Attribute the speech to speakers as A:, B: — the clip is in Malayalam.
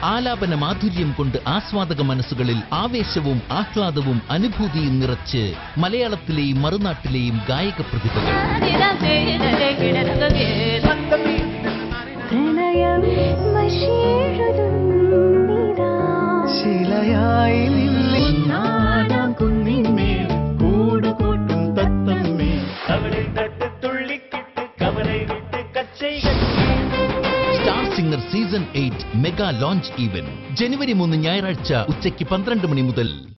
A: ആലാപന മാധുര്യം കൊണ്ട് ആസ്വാദക മനസ്സുകളിൽ ആവേശവും ആഹ്ലാദവും അനുഭൂതിയും നിറച്ച് മലയാളത്തിലെയും മറുനാട്ടിലെയും ഗായക പ്രതിഭകൾ
B: പ്രണയം വശീഴുതുന്നിതാ.
C: ശിലയായി നിന്നാടാം കുന്നിന്മേൽ കൂടുകൂട്ടും തത്തമ്മേ അവളെ തട്ട് തുള്ളിക്കിട്ട് കവலை വിട്ട് കച്ചை
A: star singer season eight mega launch event ജനുവരി മൂന്ന് ഞായറാഴ്ച ഉച്ചയ്ക്ക് പന്ത്രണ്ട് മണി മുതൽ